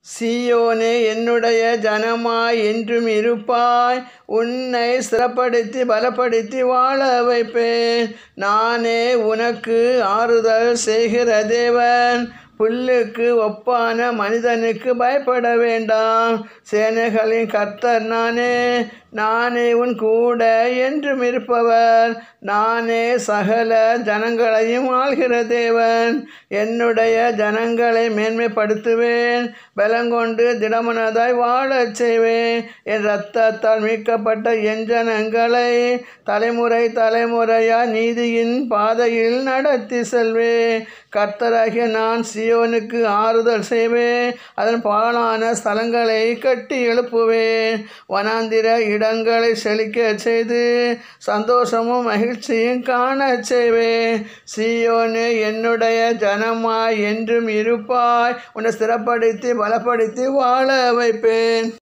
சீயோனே என்னுடைய ஜனமாய் என்றும் இருப்பாய் உன்னை ஸ்திரப்படுத்தி பலப்படுத்தி வாழ வைப்பேன் நானே உனக்கு ஆறுதல் செய்கிற தேவன் புல்லுக்கு ஒப்பான மனிதனுக்கு பயப்பட வேண்டாம் சேனைகளின் கர்த்தர் நானே நானே உன் கூட என்றும் இருப்பவர் நானே சகல ஜனங்களையும் ஆள்கிற தேவன் என்னுடைய ஜனங்களை மேன்மைப்படுத்துவேன் பலங்கொண்டு திடமனதாய் வாழச் செய்வேன் என் இரத்தத்தால் மீட்கப்பட்ட என் ஜனங்களை தலைமுறை தலைமுறையாய் நீதியின் பாதையில் நடத்தி செல்வேன் கர்த்தராகிய நான் சியோனுக்கு ஆறுதல் செய்வேன் அதன் பாழான ஸ்தலங்களை கட்டி எழுப்புவேன் வனாந்திர இடங்களை செழிக்க செய்து சந்தோஷமும் மகிழ்ச்சியும் காணச் செய்வேன் சீயோனே என்னுடைய ஜனமாய் என்றும் இருப்பாய் உன்னை ஸ்திரப்படுத்தி பலப்படுத்தி வாழ வைப்பேன்